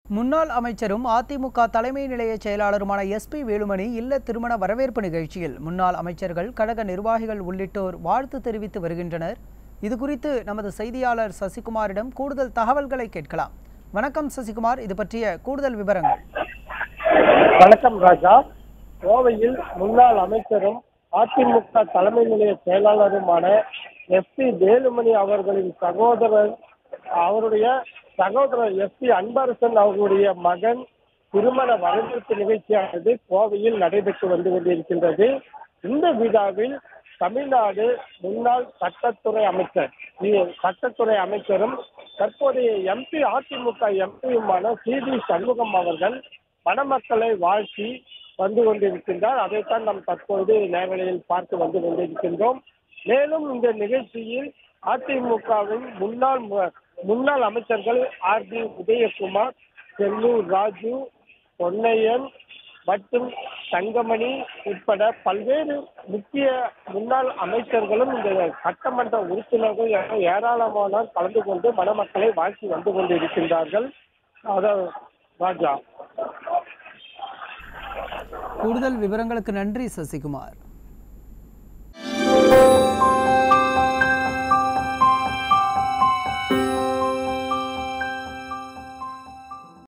முன்னாள் அமைச்சரும் அதிமுக தலைமை நிலைய செயலாளருமான எஸ்பி வேலுமணி இல்ல திருமண வரவேற்பு நிகழ்ச்சியில் முன்னாள் அமைச்சர்கள் கழக நிர்வாகிகள் உள்ளிட்டோர் வாழ்த்து தெரிவித்து வருகின்றனர் இது குறித்து நமது செய்தியாளர் சசிகுமாரிடம் கூடுதல் தகவல்களை கேட்கலாம் வணக்கம் சசிகுமார் இது பற்றிய கூடுதல் விவரங்கள் வணக்கம் ராஜா கோவையில் முன்னாள் அமைச்சரும் அதிமுக தலைமை நிலைய செயலாளருமான எஸ் பி வேலுமணி அவர்களின் சகோதரர் அவருடைய சகோதரர் எஸ் பி அன்பரசன் அவர்களுடைய மகன் திருமண வரவேற்பு நிகழ்ச்சியானது கோவையில் நடைபெற்று வந்து கொண்டிருக்கின்றது இந்த விழாவில் தமிழ்நாடு முன்னாள் சட்டத்துறை அமைச்சர் இ- சட்டத்துறை அமைச்சரும் தற்போதைய எம்பி அதிமுக எம்பியுமான சி டி சண்முகம் அவர்கள் மணமக்களை வாழ்த்தி வந்து கொண்டிருக்கின்றார் அதைத்தான் நாம் தற்போது நேரலையில் பார்த்து வந்து கொண்டிருக்கின்றோம் மேலும் இந்த நிகழ்ச்சியில் அதிமுகவின் முன்னாள் மு- முன்னாள் அமைச்சர்கள் ஆர் பி உதயகுமார் செல்லூர் ராஜு பொன்னையன் மற்றும் தங்கமணி உட்பட பல்வேறு முக்கிய முன்னாள் அமைச்சர்களும் இந்த சட்டமன்ற உறுப்பினர்கள் என ஏராளமானோர் கலந்து கொண்டு மணமக்களை வாழ்த்தி வந்து கொண்டிருக்கின்றார்கள் அதான் ராஜா கூடுதல் விவரங்களுக்கு நன்றி சசிகுமார்